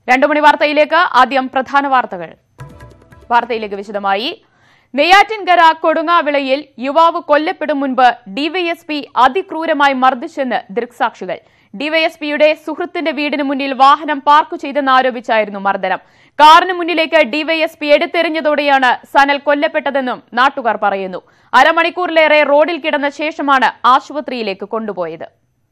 രണ്ടു മണി വാർത്തയിലേക്ക് ആദ്യം പ്രധാന വാർത്തകൾ വാർത്തയിലേക്ക് വിശദമായി നെയ്യാറ്റിൻകര കൊടുങ്ങാവിളയിൽ യുവാവ് കൊല്ലപ്പെടും മുൻപ് ഡിവൈഎസ്പി അതിക്രൂരമായി മർദ്ദിച്ചെന്ന് ദൃക്സാക്ഷികൾ ഡിവൈഎസ്പിയുടെ സുഹൃത്തിന്റെ വീടിന് മുന്നിൽ വാഹനം പാർക്ക് ചെയ്തെന്നാരോപിച്ചായിരുന്നു മർദ്ദനം കാറിന് മുന്നിലേക്ക് ഡിവൈഎസ്പി എടുത്തെറിഞ്ഞതോടെയാണ് സനൽ കൊല്ലപ്പെട്ടതെന്നും നാട്ടുകാർ പറയുന്നു അരമണിക്കൂറിലേറെ റോഡിൽ കിടന്ന ശേഷമാണ് ആശുപത്രിയിലേക്ക് കൊണ്ടുപോയത്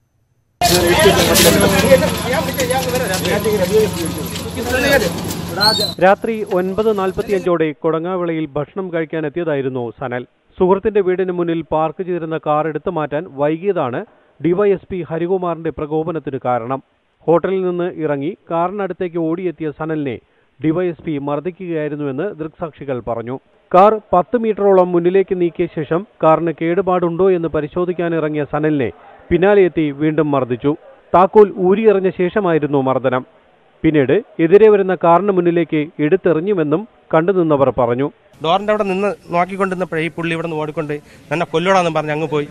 രാത്രി ഒൻപത് നാൽപ്പത്തിയഞ്ചോടെ കൊടങ്ങാവിളയിൽ ഭക്ഷണം കഴിക്കാൻ എത്തിയതായിരുന്നു സനൽ സുഹൃത്തിന്റെ വീടിന് മുന്നിൽ പാർക്ക് ചെയ്തിരുന്ന കാർ എടുത്തു മാറ്റാൻ വൈകിയതാണ് ഡിവൈഎസ്പി ഹരികുമാറിന്റെ പ്രകോപനത്തിന് കാരണം ഹോട്ടലിൽ നിന്ന് ഇറങ്ങി കാറിനടുത്തേക്ക് ഓടിയെത്തിയ സനലിനെ ഡിവൈഎസ്പി മർദ്ദിക്കുകയായിരുന്നുവെന്ന് ദൃക്സാക്ഷികൾ പറഞ്ഞു കാർ പത്ത് മീറ്ററോളം മുന്നിലേക്ക് നീക്കിയ ശേഷം കാറിന് കേടുപാടുണ്ടോ എന്ന് പരിശോധിക്കാനിറങ്ങിയ സനലിനെ പിന്നാലെ എത്തി വീണ്ടും മർദ്ദിച്ചു താക്കോൽ ഊരിയെറിഞ്ഞ ശേഷമായിരുന്നു മർദ്ദനം പിന്നീട് എതിരെ വരുന്ന കാറിന് മുന്നിലേക്ക് എടുത്തെറിഞ്ഞുവെന്നും കണ്ടുനിന്നവർ പറഞ്ഞു ഡോറിന്റെ അവിടെ നിന്ന് നോക്കിക്കൊണ്ടിരുന്നപ്പോഴേ ഈ പുള്ളി ഇവിടെ നിന്ന് ഓടിക്കൊണ്ട് എന്നെ കൊല്ലോടാന്ന് പറഞ്ഞ് അങ്ങ് പോയി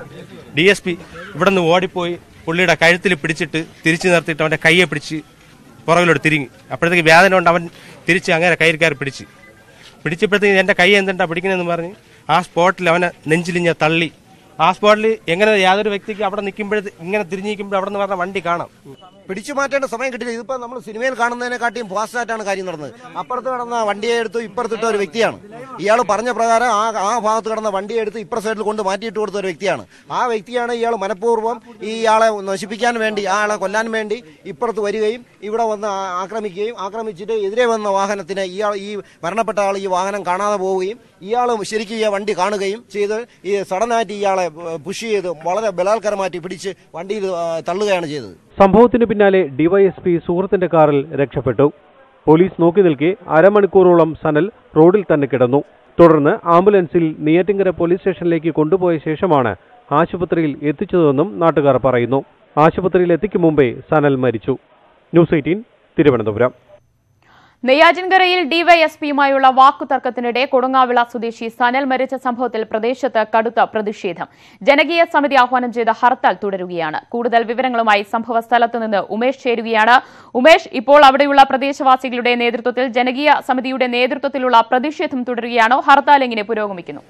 ഡി എസ് പി ഇവിടെ നിന്ന് ഓടിപ്പോയി പുള്ളിയുടെ കഴുത്തിൽ പിടിച്ചിട്ട് തിരിച്ചു നിർത്തിയിട്ട് അവന്റെ കയ്യെ പിടിച്ച് പുറകിലോട്ട് തിരിങ്ങി അപ്പോഴത്തേക്ക് വേദന കൊണ്ട് അവൻ തിരിച്ച് അങ്ങനെ കയ്യിൽ കയറി പിടിച്ച് പിടിച്ചപ്പോഴത്തേക്ക് എന്റെ കൈ എന്തെണ്ടാ പിടിക്കണമെന്ന് പറഞ്ഞ് ആ സ്പോട്ടിൽ അവനെ നെഞ്ചിലിഞ്ഞ തള്ളി ആ സ്പോട്ടിൽ എങ്ങനെ യാതൊരു വ്യക്തിക്ക് അവിടെ നിൽക്കുമ്പോഴത്തെ ഇങ്ങനെ തിരിഞ്ഞിരിക്കുമ്പോൾ അവിടെ നിന്ന് പറഞ്ഞ വണ്ടി കാണാം പിടിച്ചു മാറ്റേണ്ട സമയം കിട്ടില്ല ഇതിപ്പോ നമ്മൾ സിനിമയിൽ കാണുന്നതിനെക്കാട്ടിയും ഫാസ്റ്റായിട്ടാണ് കാര്യം നടന്നത് അപ്പുറത്ത് കിടന്ന വണ്ടിയെ എടുത്ത് ഇപ്പുറത്തിട്ട ഒരു വ്യക്തിയാണ് ഇയാൾ പറഞ്ഞ പ്രകാരം ആ ആ ഭാഗത്ത് കിടന്ന വണ്ടിയെ എടുത്ത് ഇപ്പുറ സൈഡിൽ കൊണ്ട് മാറ്റിയിട്ട് കൊടുത്ത ഒരു വ്യക്തിയാണ് ആ വ്യക്തിയാണ് ഇയാൾ മനഃപൂർവ്വം ഈ ഇയാളെ നശിപ്പിക്കാൻ വേണ്ടി ആ ആളെ കൊല്ലാൻ വേണ്ടി ഇപ്പുറത്ത് വരികയും ഇവിടെ വന്ന് ആ- ആക്രമിക്കുകയും ആക്രമിച്ചിട്ട് എതിരെ വന്ന വാഹനത്തിന് ഇയാൾ ഈ മരണപ്പെട്ട ആൾ ഈ വാഹനം കാണാതെ പോവുകയും ഇയാൾ ശരിക്കും ഈ വണ്ടി കാണുകയും ചെയ്ത് ഈ സഡനായിട്ട് ഇയാളെ പുഷ് ചെയ്ത് വളരെ ബലാത്കാരമായിട്ട് പിടിച്ച് വണ്ടിയിൽ ആ, തള്ളുകയാണ് ചെയ്തത് സംഭവത്തിന് പിന്നാലെ ഡിവൈഎസ്പി സുഹൃത്തിന്റെ കാറിൽ രക്ഷപ്പെട്ടു പോലീസ് നോക്കി നിൽക്കെ അരമണിക്കൂറോളം സനൽ റോഡിൽ തന്നെ കിടന്നു തുടർന്ന് ആംബുലൻസിൽ നെയ്യാറ്റിങ്കര പോലീസ് സ്റ്റേഷനിലേക്ക് കൊണ്ടുപോയ ശേഷമാണ് ആശുപത്രിയിൽ എത്തിച്ചതെന്നും നാട്ടുകാർ പറയുന്നു ആശുപത്രിയിൽ എത്തിക്കും മുമ്പേ സനൽ മരിച്ചു ന്യൂസ് എയ്റ്റീൻ തിരുവനന്തപുരം നെയ്യാറ്റിൻകരയിൽ ഡിവൈഎസ്പിയുമായുള്ള വാക്കുതർക്കത്തിനിടെ കൊടുങ്ങാവിള സ്വദേശി സനൽ മരിച്ച സംഭവത്തിൽ പ്രദേശത്ത് കടുത്ത പ്രതിഷേധം ജനകീയ സമിതി ആഹ്വാനം ചെയ്ത ഹർത്താൽ തുടരുകയാണ് കൂടുതൽ വിവരങ്ങളുമായി സംഭവ സ്ഥലത്ത് നിന്ന് ഉമേഷ് ചേരുകയാണ് ഉമേഷ് ഇപ്പോൾ അവിടെയുള്ള പ്രദേശവാസികളുടെ നേതൃത്വത്തിൽ ജനകീയ സമിതിയുടെ നേതൃത്വത്തിലുള്ള പ്രതിഷേധം തുടരുകയാണോ ഹർത്താൽ എങ്ങനെ പുരോഗമിക്കുന്നു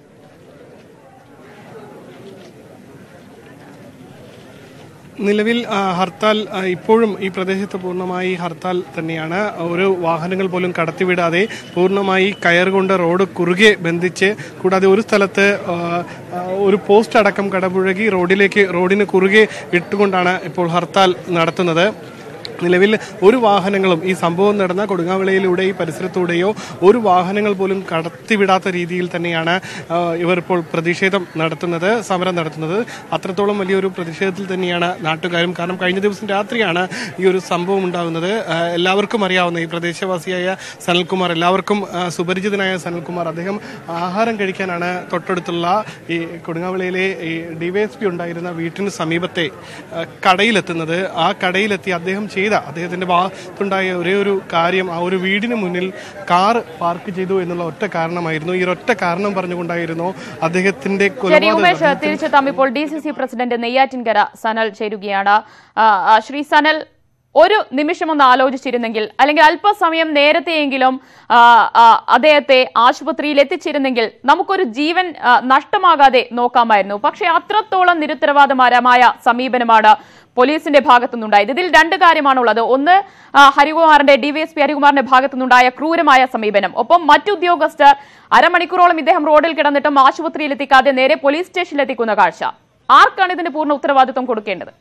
നിലവിൽ ആ, ഹർത്താൽ ആ, ഇപ്പോഴും ഈ പ്രദേശത്ത് പൂർണ്ണമായി ഹർത്താൽ തന്നെയാണ് ഒരു വാഹനങ്ങൾ പോലും കടത്തിവിടാതെ പൂർണ്ണമായി കയറുകൊണ്ട് റോഡ് കുറുകെ ബന്ധിച്ച് കൂടാതെ ഒരു സ്ഥലത്ത് ആ, ആ, ഒരു പോസ്റ്റ് അടക്കം കടപുഴകി റോഡിലേക്ക് റോഡിന് കുറുകെ ഇട്ടുകൊണ്ടാണ് ഇപ്പോൾ ഹർത്താൽ നടത്തുന്നത് നിലവിൽ ഒരു വാഹനങ്ങളും ഈ സംഭവം നടന്ന കൊടുങ്ങാവിളയിലൂടെ ഈ പരിസരത്തൂടെയോ ഒരു വാഹനങ്ങൾ പോലും കടത്തിവിടാത്ത രീതിയിൽ തന്നെയാണ് ആ, ഇവർ ഇപ്പോൾ പ്രതിഷേധം നടത്തുന്നത് സമരം നടത്തുന്നത് അത്രത്തോളം വലിയൊരു പ്രതിഷേധത്തിൽ തന്നെയാണ് നാട്ടുകാരും കാരണം കഴിഞ്ഞ ദിവസം രാത്രിയാണ് ഈ ഒരു സംഭവം ഉണ്ടാകുന്നത് ആ, എല്ലാവർക്കും അറിയാവുന്ന ഈ പ്രദേശവാസിയായ സനൽകുമാർ എല്ലാവർക്കും ആ, സുപരിചിതനായ സനൽകുമാർ അദ്ദേഹം ആഹാരം കഴിക്കാനാണ് തൊട്ടടുത്തുള്ള ഈ കൊടുങ്ങാവിളയിലെ ഈ ഡിവൈഎസ്പി ഉണ്ടായിരുന്ന വീട്ടിന് സമീപത്തെ ആ, കടയിലെത്തുന്നത് ആ കടയിലെത്തി അദ്ദേഹം ചെയ്ത അദ്ദേഹത്തിന്റെ ഭാഗത്തുണ്ടായ ഒരേ ഒരു കാര്യം ആ ഒരു വീടിന് മുന്നിൽ കാർ പാർക്ക് ചെയ്തു എന്നുള്ള ഒറ്റ കാരണമായിരുന്നു ഈ ഒറ്റ കാരണം പറഞ്ഞുകൊണ്ടായിരുന്നു അദ്ദേഹത്തിന്റെ ശരി കൊലപാതകം ഉമേഷ് തിരിച്ചെത്താം ഇപ്പോൾ D C C president Neyyattinkara Sanal ചേരുകയാണ് ആ, ആ, ശ്രീ സനൽ ഒരു നിമിഷം ഒന്ന് ആലോചിച്ചിരുന്നെങ്കിൽ അല്ലെങ്കിൽ അല്പസമയം നേരത്തെയെങ്കിലും ആ, ആ, അദ്ദേഹത്തെ ആശുപത്രിയിൽ എത്തിച്ചിരുന്നെങ്കിൽ നമുക്കൊരു ജീവൻ ആ, നഷ്ടമാകാതെ നോക്കാമായിരുന്നു പക്ഷേ അത്രത്തോളം നിരുത്തരവാദപരമായ സമീപനമാണ് പോലീസിന്റെ ഭാഗത്തുനിന്നുണ്ടായത് ഇതിൽ രണ്ട് കാര്യമാണുള്ളത് ഒന്ന് ആ, ഹരികുമാറിന്റെ ഡിവൈഎസ്പി ഹരികുമാറിന്റെ ഭാഗത്തുനിന്നുണ്ടായ ക്രൂരമായ സമീപനം ഒപ്പം മറ്റുദ്യോഗസ്ഥർ അരമണിക്കൂറോളം ഇദ്ദേഹം റോഡിൽ കിടന്നിട്ടും ആശുപത്രിയിൽ എത്തിക്കാതെ നേരെ പോലീസ് സ്റ്റേഷനിൽ എത്തിക്കുന്ന കാഴ്ച ആർക്കാണ് ഇതിന് പൂർണ്ണ ഉത്തരവാദിത്വം കൊടുക്കേണ്ടത്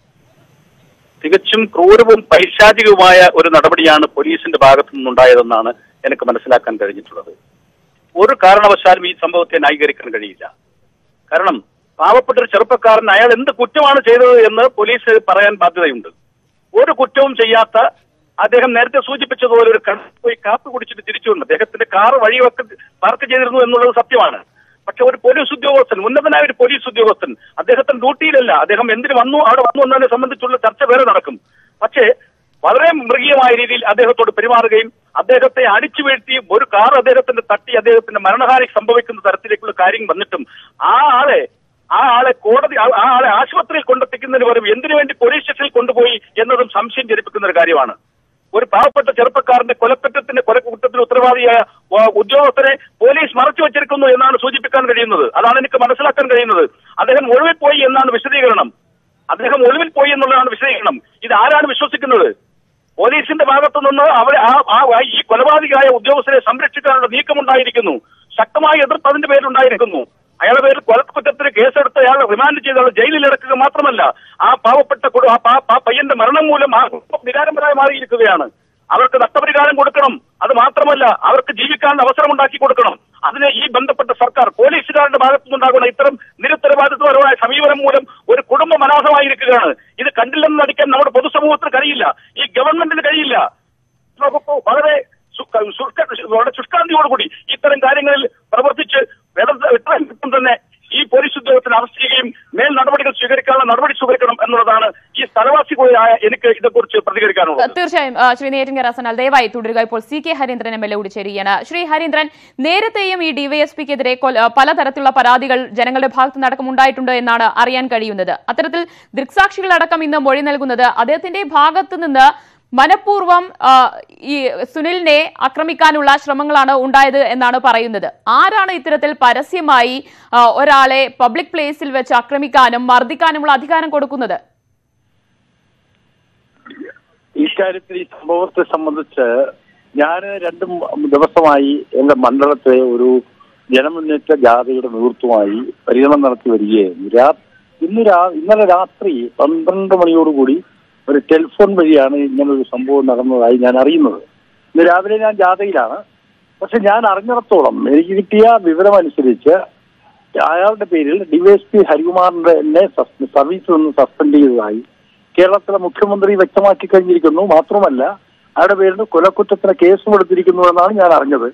തികച്ചും ക്രൂരവും പൈശാചികവുമായ ഒരു നടപടിയാണ് പോലീസിന്റെ ഭാഗത്തു നിന്നുണ്ടായതെന്നാണ് എനിക്ക് മനസ്സിലാക്കാൻ കഴിഞ്ഞിട്ടുള്ളത് ഒരു കാരണവശാലും ഈ സംഭവത്തെ ന്യായീകരിക്കാൻ കഴിയില്ല കാരണം പാവപ്പെട്ട ഒരു ചെറുപ്പക്കാരൻ അയാൾ എന്ത് കുറ്റമാണ് ചെയ്തത് എന്ന് പോലീസ് പറയാൻ ബാധ്യതയുണ്ട് ഒരു കുറ്റവും ചെയ്യാത്ത അദ്ദേഹം നേരത്തെ സൂചിപ്പിച്ചതുപോലെ ഒരു കട പോയി കാപ്പി കുടിച്ചിട്ട് തിരിച്ചു വന്നു അദ്ദേഹത്തിന്റെ കാർ വഴിവെക്ക് പാർക്ക് ചെയ്തിരുന്നു എന്നുള്ളത് സത്യമാണ് പക്ഷെ ഒരു പോലീസ് ഉദ്യോഗസ്ഥൻ ഉന്നതനായ ഒരു പോലീസ് ഉദ്യോഗസ്ഥൻ അദ്ദേഹത്തിന് ഡ്യൂട്ടിയിലല്ല അദ്ദേഹം എന്തിനു വന്നു അവിടെ വന്നു എന്നതിനെ സംബന്ധിച്ചുള്ള ചർച്ച വേറെ നടക്കും പക്ഷേ വളരെ മൃഗീയമായ രീതിയിൽ അദ്ദേഹത്തോട് പെരുമാറുകയും അദ്ദേഹത്തെ അടിച്ചു വീഴ്ത്തി ഒരു കാർ അദ്ദേഹത്തിന്റെ തട്ടി അദ്ദേഹത്തിന്റെ മരണഹാനി സംഭവിക്കുന്ന തരത്തിലേക്കുള്ള കാര്യം വന്നിട്ടും ആ ആളെ ആ ആളെ കോടതി ആ ആ ആളെ ആശുപത്രിയിൽ കൊണ്ടെത്തിക്കുന്നതിന് പകരം എന്തിനു വേണ്ടി പോലീസ് സ്റ്റേഷനിൽ കൊണ്ടുപോയി എന്നതും സംശയം ജനിപ്പിക്കുന്ന ഒരു കാര്യമാണ് ഒരു പാവപ്പെട്ട ചെറുപ്പക്കാരന്റെ കൊലക്കുറ്റത്തിന് കൊലക്കുറ്റത്തിന് ഉത്തരവാദിയായ ആ, ഉദ്യോഗസ്ഥരെ പോലീസ് മറച്ചു വച്ചിരിക്കുന്നു എന്നാണ് സൂചിപ്പിക്കാൻ കഴിയുന്നത് അതാണ് എനിക്ക് മനസ്സിലാക്കാൻ കഴിയുന്നത് അദ്ദേഹം ഒളിവിൽ പോയി എന്നാണ് വിശദീകരണം അദ്ദേഹം ഒളിവിൽ പോയി എന്നുള്ളതാണ് വിശദീകരണം ഇത് ആരാണ് വിശ്വസിക്കുന്നത് പോലീസിന്റെ ഭാഗത്തു നിന്ന് അവരെ ആ ആ ഈ കൊലപാതകയായ ഉദ്യോഗസ്ഥരെ സംരക്ഷിക്കാനുള്ള നീക്കമുണ്ടായിരിക്കുന്നു ശക്തമായ എതിർപ്പ് അതിന്റെ പേരിലുണ്ടായിരിക്കുന്നു അയാളുടെ പേരിൽ കൊലക്കുറ്റത്തിന് കേസെടുത്ത് അയാളെ റിമാൻഡ് ചെയ്ത് അയാളെ ജയിലിൽ ഇറക്കുക മാത്രമല്ല ആ പാവപ്പെട്ട കുടു- ആ പാ- ആ പയ്യന്റെ മരണം മൂലം ആ കുടുംബം നിരാലംബരായി മാറിയിരിക്കുകയാണ് അവർക്ക് നഷ്ടപരിഹാരം കൊടുക്കണം അത് മാത്രമല്ല അവർക്ക് ജീവിക്കാനുള്ള അവസരം ഉണ്ടാക്കി കൊടുക്കണം അതിന് ഈ ബന്ധപ്പെട്ട സർക്കാർ പോലീസുകാരുടെ ഭാഗത്തുനിന്നുണ്ടാകുന്ന ഇത്തരം നിരുത്തരവാദിത്വപരമായ സമീപനം മൂലം ഒരു കുടുംബം അനാഥമായിരിക്കുകയാണ് ഇത് കണ്ടില്ലെന്ന് നടിക്കാൻ നമ്മുടെ പൊതുസമൂഹത്തിന് കഴിയില്ല ഈ ഗവൺമെന്റിന് കഴിയില്ല വകുപ്പ് വളരെ സു- ശുഷ്ക- വളരെ ശുഷ്കാന്തിയോടുകൂടി ഇത്തരം കാര്യങ്ങളിൽ പ്രവർത്തിച്ച് ഇടത് എത്രയും പെട്ടെന്ന് തന്നെ ഈ പോലീസ് ഉദ്യോഗസ്ഥനെ അറസ്റ്റ് ചെയ്യുകയും മേൽ നടപടികൾ സ്വീകരിക്കാനുള്ള നടപടി സ്വീകരിക്കണം എന്നുള്ളതാണ് ഈ സ്ഥലവാസി കൂടിയായ എനിക്ക് ഇതേക്കുറിച്ച് പ്രതികരിക്കാനുള്ളത് തീർച്ചയായും ആ, ശ്രീ നെയ്യാറ്റിൻകര സനൽ ദയവായി തുടരുക ഇപ്പോൾ C K Hareendran M L A കൂടി ചേരുകയാണ് ശ്രീ ഹരീന്ദ്രൻ നേരത്തെയും ഈ ഡിവൈഎസ്പിക്കെതിരെ പലതരത്തിലുള്ള പരാതികൾ ജനങ്ങളുടെ ഭാഗത്ത് നടക്കം ഉണ്ടായിട്ടുണ്ട് എന്നാണ് അറിയാൻ കഴിയുന്നത് അത്തരത്തിൽ ദൃക്സാക്ഷികളടക്കം ഇന്ന് മൊഴി നൽകുന്നത് അദ്ദേഹത്തിന്റെ ഭാഗത്ത് നിന്ന് മനഃപൂർവ്വം ആ, ഈ സുനിലിനെ ആക്രമിക്കാനുള്ള ശ്രമങ്ങളാണ് ഉണ്ടായത് എന്നാണ് പറയുന്നത് ആരാണ് ഇത്തരത്തിൽ പരസ്യമായി ആ, ഒരാളെ പബ്ലിക് പ്ലേസിൽ വെച്ച് ആക്രമിക്കാനും മർദ്ദിക്കാനുമുള്ള അധികാരം കൊടുക്കുന്നത് ഇക്കാര്യത്തിൽ ഈ സംഭവത്തെ സംബന്ധിച്ച് ഞാൻ രണ്ട് ദിവസമായി എന്റെ മണ്ഡലത്തെ ഒരു ജനമുന്നേറ്റ ജാഥയുടെ നേതൃത്വമായി പര്യടനം നടത്തി വരികയായിരുന്നു രാ ഇന്ന് രാ ഇന്നലെ രാത്രി പന്ത്രണ്ട് മണിയോടുകൂടി ഒരു ടെലിഫോൺ വഴിയാണ് ഇങ്ങനൊരു സംഭവം നടന്നതായി ഞാൻ അറിയുന്നത് ഇന്ന് രാവിലെ ഞാൻ ജാഥയിലാണ് പക്ഷെ ഞാൻ അറിഞ്ഞിടത്തോളം എനിക്ക് കിട്ടിയ വിവരമനുസരിച്ച് അയാളുടെ പേരിൽ ഡിവൈഎസ്പി ഹരികുമാറിന്റെ എന്നെ സസ്- സർവീസിൽ നിന്ന് സസ്പെൻഡ് ചെയ്തതായി കേരളത്തിലെ മുഖ്യമന്ത്രി വ്യക്തമാക്കി കഴിഞ്ഞിരിക്കുന്നു മാത്രമല്ല അയാളുടെ പേരിൽ കൊലക്കുറ്റത്തിന് കേസും എടുത്തിരിക്കുന്നു എന്നാണ് ഞാൻ അറിഞ്ഞത്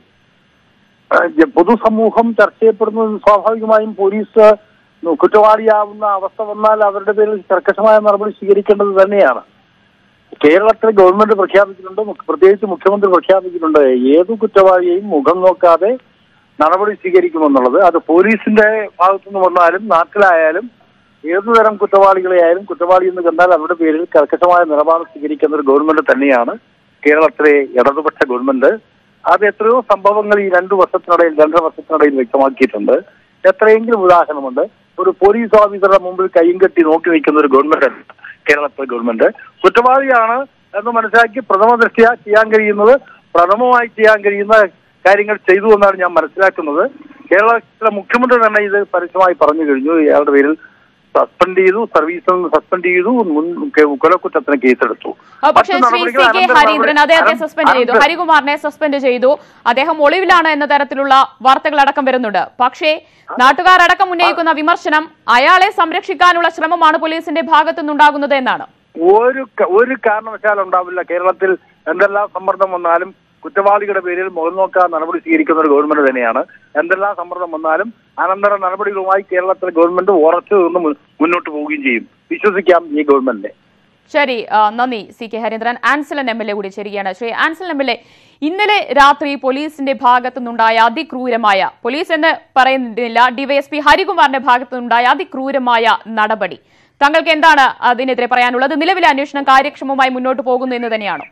ആ, ജ- പൊതുസമൂഹം ചർച്ച ചെയ്യപ്പെടുന്നത് സ്വാഭാവികമായും പോലീസ് കുറ്റവാളിയാവുന്ന അവസ്ഥ വന്നാൽ അവരുടെ പേരിൽ കർക്കശമായ നടപടി സ്വീകരിക്കേണ്ടത് തന്നെയാണ് കേരളത്തിലെ ഗവൺമെന്റ് പ്രഖ്യാപിച്ചിട്ടുണ്ട് മുഖ്യ- പ്രത്യേകിച്ച് മുഖ്യമന്ത്രി പ്രഖ്യാപിച്ചിട്ടുണ്ട് ഏതു കുറ്റവാളിയെയും മുഖം നോക്കാതെ നടപടി സ്വീകരിക്കുമെന്നുള്ളത് അത് പോലീസിന്റെ ഭാഗത്തുനിന്ന് വന്നാലും നാട്ടിലായാലും ഏതുതരം കുറ്റവാളികളെ ആയാലും കുറ്റവാളി എന്ന് കണ്ടാൽ അവരുടെ പേരിൽ കർക്കശമായ നിലപാട് സ്വീകരിക്കുന്ന ഒരു ഗവൺമെന്റ് തന്നെയാണ് കേരളത്തിലെ ഇടതുപക്ഷ ഗവൺമെന്റ് അത് എത്രയോ സംഭവങ്ങൾ ഈ രണ്ടു വർഷത്തിനിടയിൽ രണ്ടര വർഷത്തിനിടയിൽ വ്യക്തമാക്കിയിട്ടുണ്ട് എത്രയെങ്കിലും ഉദാഹരണമുണ്ട് ഒരു പോലീസ് ഓഫീസറുടെ മുമ്പിൽ കൈയും കെട്ടി നോക്കി നിൽക്കുന്ന ഒരു ഗവൺമെന്റ് അല്ല കേരളത്തിലെ ഗവൺമെന്റ് കുറ്റവാളിയാണ് എന്ന് മനസ്സിലാക്കി പ്രഥമ ദൃഷ്ടിയ ചെയ്യാൻ കഴിയുന്നത് പ്രഥമമായി ചെയ്യാൻ കഴിയുന്ന കാര്യങ്ങൾ ചെയ്തു എന്നാണ് ഞാൻ മനസ്സിലാക്കുന്നത് കേരളത്തിലെ മുഖ്യമന്ത്രി തന്നെ ഇത് പരസ്യമായി പറഞ്ഞു കഴിഞ്ഞു ഇയാളുടെ പേരിൽ സസ്പെൻഡ് ചെയ്തു സർവീസിൽ നിന്ന് സസ്പെൻഡ് ചെയ്തു മുൻ കൊലക്കുറ്റത്തിന് കേസെടുത്തു ആ, പക്ഷേ മറ്റു ശ്രീ നടപടികൾ സി കെ അനന്തര ഹരീന്ദ്രൻ നടപടി- അദ്ദേഹത്തെ അനന്ത- സസ്പെൻഡ് ചെയ്തു അനന്ത- ഹരികുമാറിനെ സസ്പെൻഡ് ചെയ്തു അദ്ദേഹം ഒളിവിലാണ് എന്ന തരത്തിലുള്ള വാർത്തകൾ അടക്കം വരുന്നുണ്ട് പക്ഷേ നാട്ടുകാർ അടക്കം ഉന്നയിക്കുന്ന വിമർശനം അയാളെ സംരക്ഷിക്കാനുള്ള ശ്രമമാണ് പോലീസിന്റെ ഭാഗത്തു നിന്നുണ്ടാകുന്നത് എന്നാണ് ഒരു ക- ഒരു കാരണവശാലും ഉണ്ടാവില്ല കേരളത്തിൽ എന്തെല്ലാം സമ്മർദ്ദം വന്നാലും കുറ്റവാളികളുടെ പേരിൽ മുഖം നോക്കാൻ നടപടി സ്വീകരിക്കുന്ന ഒരു ഗവൺമെന്റ് തന്നെയാണ് എന്തെല്ലാം സമ്മർദ്ദം വന്നാലും അനന്തര നടപടികളുമായി കേരളത്തിലെ ഗവൺമെന്റ് ഉറച്ചു നിന്ന് മുൻ- മുന്നോട്ട് പോവുകയും ചെയ്യും വിശ്വസിക്കാം ഈ ഗവൺമെന്റിനെ ശരി ആ, നന്ദി C K Hareendran Ansalan M L A കൂടി ചേരുകയാണ് Shri Ansalan M L A ഇന്നലെ രാത്രി പോലീസിന്റെ ഭാഗത്തു നിന്നുണ്ടായ അതിക്രൂരമായ പോലീസ് എന്ന് പറയുന്നില്ല ഡിവൈഎസ്പി ഹരികുമാറിന്റെ ഭാഗത്തു നിന്നുണ്ടായ അതിക്രൂരമായ നടപടി താങ്കൾക്ക് എന്താണ് അതിനെതിരെ പറയാനുള്ളത് നിലവിലെ അന്വേഷണം കാര്യക്ഷമമായി മുന്നോട്ട് പോകുന്നു എന്ന് തന്നെയാണോ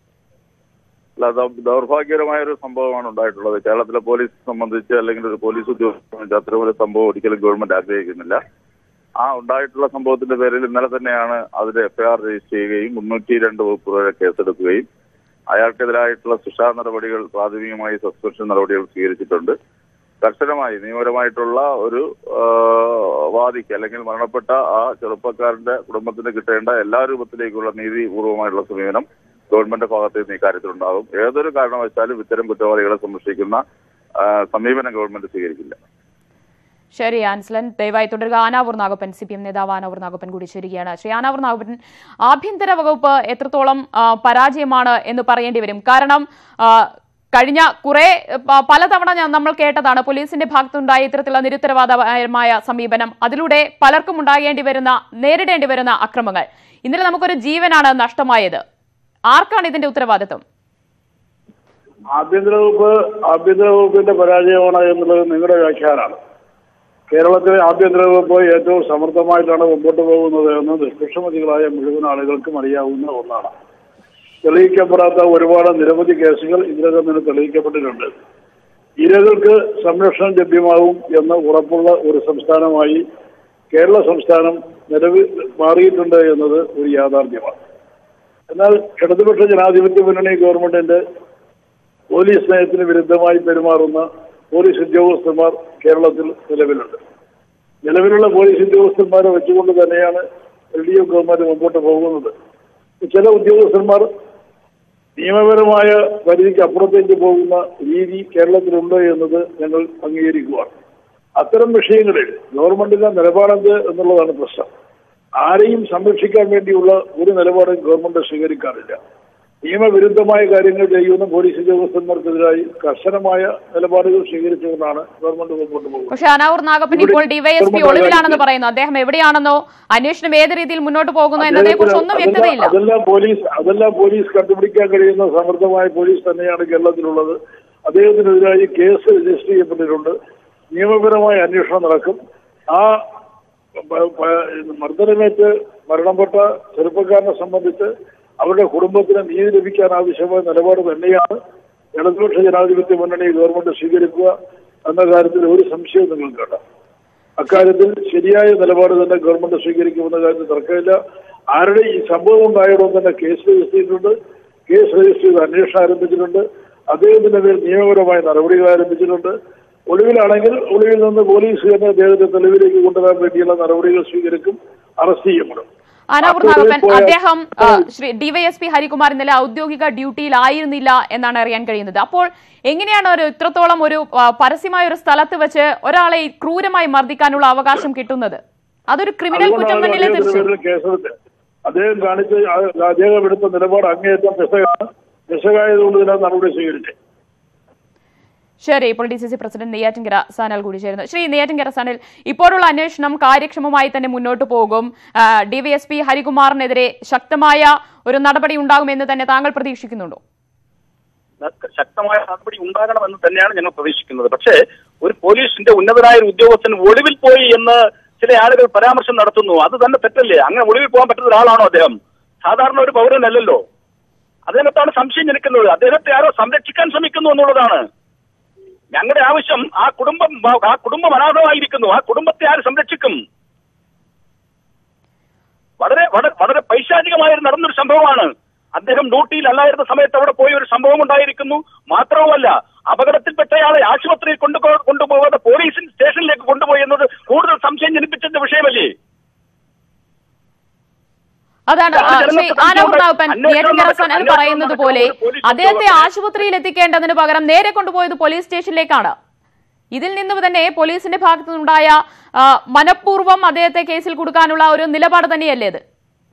അല്ല ദൗ- ദൗർഭാഗ്യകരമായ ഒരു സംഭവമാണ് ഉണ്ടായിട്ടുള്ളത് കേരളത്തിലെ പോലീസ് സംബന്ധിച്ച് അല്ലെങ്കിൽ ഒരു പോലീസ് ഉദ്യോഗസ്ഥനെ സംബന്ധിച്ച് അത്തരമൊരു സംഭവം ഒരിക്കലും ഗവൺമെന്റ് ആഗ്രഹിക്കുന്നില്ല ആ ഉണ്ടായിട്ടുള്ള സംഭവത്തിന്റെ പേരിൽ ഇന്നലെ തന്നെയാണ് അതിൽ എഫ്ഐആർ രജിസ്റ്റർ ചെയ്യുകയും മുന്നൂറ്റി രണ്ട് വകുപ്പ് പ്രകാരം കേസെടുക്കുകയും അയാൾക്കെതിരായിട്ടുള്ള ശിക്ഷാ നടപടികൾ പ്രാഥമികമായി സസ്പെൻഷൻ നടപടികൾ സ്വീകരിച്ചിട്ടുണ്ട് കർശനമായി നിയമപരമായിട്ടുള്ള ഒരു ആ, വാദിക്ക് അല്ലെങ്കിൽ മരണപ്പെട്ട ആ ചെറുപ്പക്കാരന്റെ കുടുംബത്തിന് കിട്ടേണ്ട എല്ലാ രൂപത്തിലേക്കുള്ള നീതിപൂർവമായിട്ടുള്ള സമീപനം ഗവൺമെന്റ് ഭാഗത്ത് നിന്ന് ഇക്കാര്യത്തിലുണ്ടാകും ഏതൊരു കാരണവശാലും ഇത്തരം കുറ്റവാളികളെ സംരക്ഷിക്കുന്ന ആ, സമീപനം ഗവൺമെന്റ് സ്വീകരിക്കില്ല ശരി ആൻസലൻ ദയവായി തുടരുക Anavoor Nagappan C P M നേതാവ് ആനാവൂർ നാഗപ്പൻ കൂടി ചേരുകയാണ് ശ്രീ ആനാവൂർ നാഗപ്പൻ ആഭ്യന്തര വകുപ്പ് എത്രത്തോളം ആ, പരാജയമാണ് എന്ന് പറയേണ്ടി വരും കാരണം ആ, കഴിഞ്ഞ കുറെ പ- പലതവണ ഞാൻ- നമ്മൾ കേട്ടതാണ് പോലീസിന്റെ ഭാഗത്തുണ്ടായ ഇത്തരത്തിലുള്ള നിരുത്തരവാദപരമായ സമീപനം അതിലൂടെ പലർക്കും ഉണ്ടാകേണ്ടി വരുന്ന നേരിടേണ്ടി വരുന്ന അക്രമങ്ങൾ ഇന്നലെ നമുക്കൊരു ജീവനാണ് നഷ്ടമായത് ആർക്കാണ് ഇതിന്റെ ഉത്തരവാദിത്വം ആഭ്യന്തര വകുപ്പ് ആഭ്യന്തര വകുപ്പിന്റെ പരാജയമാണ് എന്നുള്ളത് നിങ്ങളുടെ വ്യാഖ്യാനമാണ് കേരളത്തിലെ ആഭ്യന്തര വകുപ്പ് ഏറ്റവും സമർത്ഥമായിട്ടാണ് മുമ്പോട്ട് പോകുന്നത് എന്ന് നിഷ്പക്ഷമതികളായ മുഴുവൻ ആളുകൾക്കും അറിയാവുന്ന ഒന്നാണ് തെളിയിക്കപ്പെടാത്ത ഒരുപാട് നിരവധി കേസുകൾ ഇതിനകം തന്നെ തെളിയിക്കപ്പെട്ടിട്ടുണ്ട് ഇരകൾക്ക് സംരക്ഷണം ലഭ്യമാവും എന്ന് ഉറപ്പുള്ള ഒരു സംസ്ഥാനമായി കേരള സംസ്ഥാനം നിലവിൽ മാറിയിട്ടുണ്ട് എന്നത് ഒരു യാഥാർത്ഥ്യമാണ് എന്നാൽ ഇടതുപക്ഷ ജനാധിപത്യ മുന്നണി ഗവൺമെന്റിന്റെ പോലീസ് നയത്തിന് വിരുദ്ധമായി പെരുമാറുന്ന പോലീസ് ഉദ്യോഗസ്ഥന്മാർ കേരളത്തിൽ നിലവിലുണ്ട് നിലവിലുള്ള പോലീസ് ഉദ്യോഗസ്ഥന്മാരെ വെച്ചുകൊണ്ട് തന്നെയാണ് എൽ ഡി എഫ് ഗവൺമെന്റ് മുമ്പോട്ട് പോകുന്നത് ചില ഉദ്യോഗസ്ഥന്മാർ നിയമപരമായ പരിധിക്ക് അപ്പുറത്തേക്ക് പോകുന്ന രീതി കേരളത്തിലുണ്ട് എന്നത് ഞങ്ങൾ അംഗീകരിക്കുകയാണ് അത്തരം വിഷയങ്ങളിൽ ഗവൺമെന്റിന്റെ നിലപാടെന്ത് എന്നുള്ളതാണ് പ്രശ്നം ആരെയും സംരക്ഷിക്കാൻ വേണ്ടിയുള്ള ഒരു നിലപാടും ഗവൺമെന്റ് സ്വീകരിക്കാറില്ല നിയമവിരുദ്ധമായ കാര്യങ്ങൾ ചെയ്യുന്ന പോലീസ് ഉദ്യോഗസ്ഥന്മാർക്കെതിരായി കർശനമായ നിലപാടുകൾ സ്വീകരിച്ചുകൊണ്ടാണ് ഗവൺമെന്റ് മുമ്പോട്ട് പോകുന്നത് പക്ഷേ അനാവൂർ നാഗപ്പൻ ഇപ്പോൾ ഡിവൈഎസ്പി ഒളിവിലാണെന്ന് പറയുന്നു അദ്ദേഹം എവിടെയാണെന്നോ അന്വേഷണം ഏത് രീതിയിൽ മുന്നോട്ട് പോകുന്നു എന്നതിനെ കുറിച്ച് ഒന്നും അതെല്ലാം- വ്യക്തതയില്ല അതെല്ലാം പോലീസ് അതെല്ലാം പോലീസ് കണ്ടുപിടിക്കാൻ കഴിയുന്ന സമർത്ഥമായ പോലീസ് തന്നെയാണ് കേരളത്തിലുള്ളത് അദ്ദേഹത്തിനെതിരായി കേസ് രജിസ്റ്റർ ചെയ്യപ്പെട്ടിട്ടുണ്ട് നിയമപരമായ അന്വേഷണം നടക്കും ആ പ- പ- മർദ്ദനമേറ്റ് മരണപ്പെട്ട ചെറുപ്പക്കാരനെ സംബന്ധിച്ച് അവരുടെ കുടുംബത്തിന് നീതി ലഭിക്കാൻ ആവശ്യമായ നിലപാട് തന്നെയാണ് ഇടതുപക്ഷ ജനാധിപത്യ മുന്നണി ഗവൺമെന്റ് സ്വീകരിക്കുക എന്ന കാര്യത്തിൽ ഒരു സംശയവും നിങ്ങൾക്ക് വേണ്ട അക്കാര്യത്തിൽ ശരിയായ നിലപാട് തന്നെ ഗവൺമെന്റ് സ്വീകരിക്കുമെന്ന കാര്യത്തിൽ തർക്കമില്ല ആരുടെ ഈ സംഭവം ഉണ്ടായതോ തന്നെ കേസ് രജിസ്റ്റർ ചെയ്തിട്ടുണ്ട് കേസ് രജിസ്റ്റർ ചെയ്ത് അന്വേഷണം ആരംഭിച്ചിട്ടുണ്ട് അദ്ദേഹത്തിന്റെ മേൽ നിയമപരമായ നടപടികൾ ആരംഭിച്ചിട്ടുണ്ട് ഒളിവിലാണെങ്കിൽ ഒളിവിൽ നിന്ന് പോലീസ് തന്നെ അദ്ദേഹത്തെ തെളിവിലേക്ക് കൊണ്ടുവരാൻ വേണ്ടിയുള്ള നടപടികൾ സ്വീകരിക്കും അറസ്റ്റ് ചെയ്യപ്പെടും അനാവൂർ അപ്പോൾ നാഗപ്പൻ പോയ- അദ്ദേഹം ആ, ശ്രീ ഡിവൈഎസ്പി ഹരികുമാർ ഇന്നലെ ഔദ്യോഗിക ഡ്യൂട്ടിയിലായിരുന്നില്ല എന്നാണ് അറിയാൻ കഴിയുന്നത് അപ്പോൾ എങ്ങനെയാണ് ഒരു ഇത്രത്തോളം ഒരു ആ, പരസ്യമായ ഒരു സ്ഥലത്ത് വെച്ച് ഒരാളെ ഈ ക്രൂരമായി മർദ്ദിക്കാനുള്ള അവകാശം കിട്ടുന്നത് അതൊരു ക്രിമിനൽ കുറ്റം അതുകൊണ്ടാണ് തന്നെയല്ലേ അദ്ദേഹത്തിന്റെ തീർച്ചയായും പേരിൽ കേസെടുത്ത് അദ്ദേഹം കാണിച്ച ആ- അദ്ദേഹം എടുത്ത നിലപാട് അങ്ങേയറ്റം പെസകാണ് പെസകായതുകൊണ്ട് തന്നെ നടപടി സ്വീകരിച്ചത് ശരി ഇപ്പോൾ D C C president Neyyattinkara Sanal കൂടി ചേരുന്നു ശ്രീ നെയ്യാറ്റിൻകര സാനൽ ഇപ്പോഴുള്ള അന്വേഷണം കാര്യക്ഷമമായി തന്നെ മുന്നോട്ട് പോകും ആ, ഡിവൈഎസ്പി ഹരികുമാറിനെതിരെ ശക്തമായ ഒരു നടപടി ഉണ്ടാകുമെന്ന് തന്നെ താങ്കൾ പ്രതീക്ഷിക്കുന്നുണ്ടോ ശക്തമായ നടപടി ഉണ്ടാകണമെന്ന് തന്നെയാണ് ഞങ്ങൾ പ്രതീക്ഷിക്കുന്നത് പക്ഷേ ഒരു പോലീസിന്റെ ഉന്നതനായ ഒരു ഉദ്യോഗസ്ഥൻ ഒളിവിൽ പോയി എന്ന് ചില ആളുകൾ പരാമർശം നടത്തുന്നു അത് തന്നെ തെറ്റല്ലേ അങ്ങനെ ഒളിവിൽ പോകാൻ പറ്റുന്ന ഒരാളാണോ അദ്ദേഹം സാധാരണ ഒരു പൗരനല്ലല്ലോ അദ്ദേഹത്താണ് സംശയം ജനിക്കുന്നത് അദ്ദേഹത്തെ ആരോ സംരക്ഷിക്കാൻ ശ്രമിക്കുന്നു എന്നുള്ളതാണ് ഞങ്ങളുടെ ആവശ്യം ആ കുടുംബം ആ കുടുംബം അനാഥമായിരിക്കുന്നു ആ കുടുംബത്തെ ആര് സംരക്ഷിക്കും വളരെ വളരെ വളരെ പൈശാചികമായി നടന്നൊരു സംഭവമാണ് അദ്ദേഹം ഡ്യൂട്ടിയിൽ അല്ലായിരുന്ന സമയത്ത് അവിടെ പോയി ഒരു സംഭവം ഉണ്ടായിരിക്കുന്നു മാത്രവുമല്ല അപകടത്തിൽപ്പെട്ടയാളെ ആശുപത്രിയിൽ കൊണ്ടുപോ കൊണ്ടുപോകാതെ പോലീസ് സ്റ്റേഷനിലേക്ക് കൊണ്ടുപോയി എന്നത് കൂടുതൽ സംശയം ജനിപ്പിച്ചതിന്റെ വിഷയമല്ലേ അതാണ് ആ, ശ്രീ ആനൂർ നാഗപ്പൻ നെയ്യാറ്റിൻകര സാനൽ പറയുന്നത് പോലെ അദ്ദേഹത്തെ ആശുപത്രിയിൽ എത്തിക്കേണ്ടതിന് പകരം നേരെ കൊണ്ടുപോയത് പോലീസ് സ്റ്റേഷനിലേക്കാണ് ഇതിൽ നിന്ന് തന്നെ പോലീസിന്റെ ഭാഗത്തു നിന്നുണ്ടായ ആ, മനഃപൂർവ്വം അദ്ദേഹത്തെ കേസിൽ കൊടുക്കാനുള്ള ഒരു നിലപാട് തന്നെയല്ലേ ഇത്